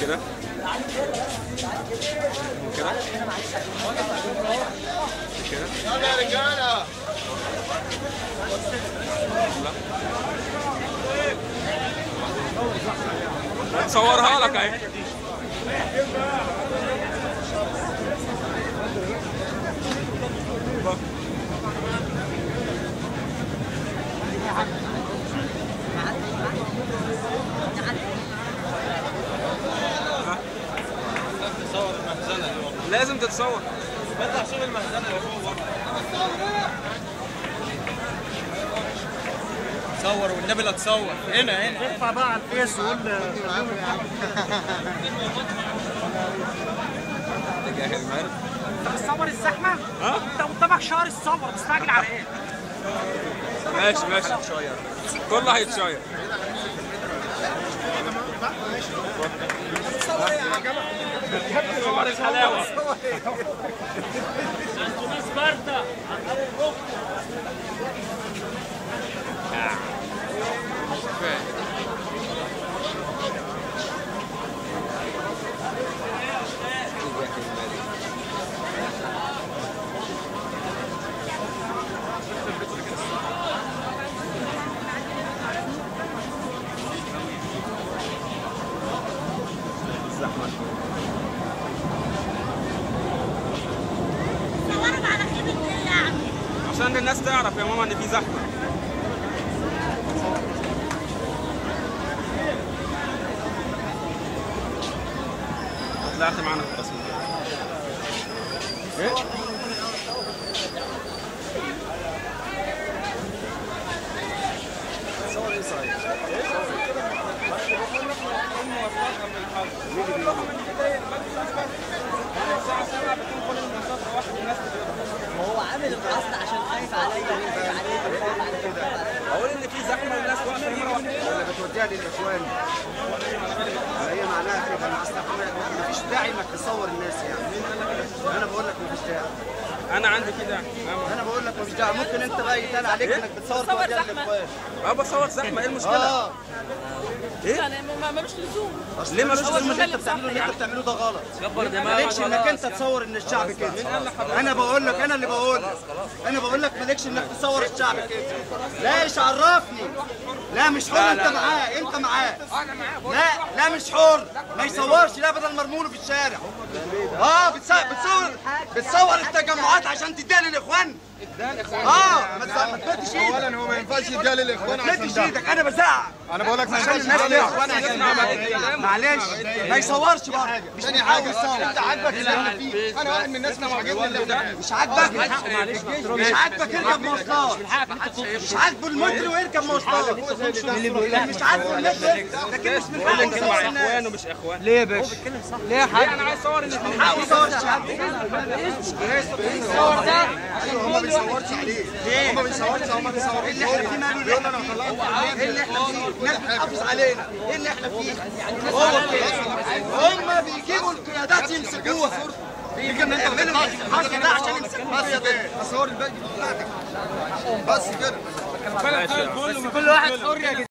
كده كده كده يلا يا رجاله صورها لك اهي تصور المهزله اللي هو لازم تتصور بطلع شوف المهزله اللي فوق صور والنبي لا تصور هنا هنا ارفع بقى على الفيس وقول تجاه المرء انت بتصور الزحمه؟ ها؟ انت قدامك شهر تصور مستعجل على ايه؟ ماشي ماشي كله هيتشير صور الحلاوه صورت على خيبة ايه يعني؟ عشان الناس تعرف يا ماما ان في زحمه طلعت معانا في التصوير ايه هو عامل القصد عشان خايف عليا خايف عليك خايف عليك خايف عليك اقول ان في زحمه والناس واقفه مره واحده ولا بتوديها للاخوان هي معناها كده انا اصلا ما فيش داعي انك تصور الناس يعني انا بقول لك ما فيش داعي انا عندي كده انا بقول لك ما فيش داعي ممكن انت بقى يتقال عليك انك بتصور توديها للاخوان اه بصور زحمه ايه المشكله؟ اه يعني ما- ملوش لزوم ليه ملوش لازم لازمه اللي انت بتعمله اللي انت بتعمله ده غلط مالكش انك انت تصور ان الشعب كده انا بقول لك انا اللي بقول لك انا بقول لك مالكش انك تصور الشعب كده لا ايش عرفني لا مش حر انت معاه انت معاه لا لا مش حر ما يصورش لا بدل مرموله في الشارع اه بتصور بتصور بتصور التجمعات عشان تديها للاخوان اه ما تص- ما تمدش ايدك اولا هو ما ينفعش يديها للاخوان ما تمدش ايدك انا بزعق انا بقول لك ما عشان ينفعش الناس يديها تعرف للاخوان عشان معلش ما يصورش بقى مش تاني محتاج حاجه يصور انت عاجبك اللي احنا فيه انا واحد من الناس اللي معجبني اللي ده مش عاجبك مش عاجبك اركب مواصلات مش عاجبه المتر ويركب مواصلات مش عاجبه المتر لكن مش من حقه كانوا يصور اخوان الناس ومش اخوان ليه يا باشا؟ ليه يا حاج؟ انا عايز اصور الاثنين حقه يصور الشعب الصور ده هو ما بيصورش عليه هو ما بيصورش هو ما بيصورش ايه اللي احنا فيه ماله اللي احنا فيه؟ ايه اللي احنا فيه؟ الناس بتحافظ علينا ايه اللي احنا فيه؟ هو كده هم بيجيبوا القيادات يمسكوها بيجيبوا يعملوا الحصر ده عشان يمسكوها بس كده اصور الباقي بتاعتك بس كده ماشي يا عم. كل واحد حر يا جدعان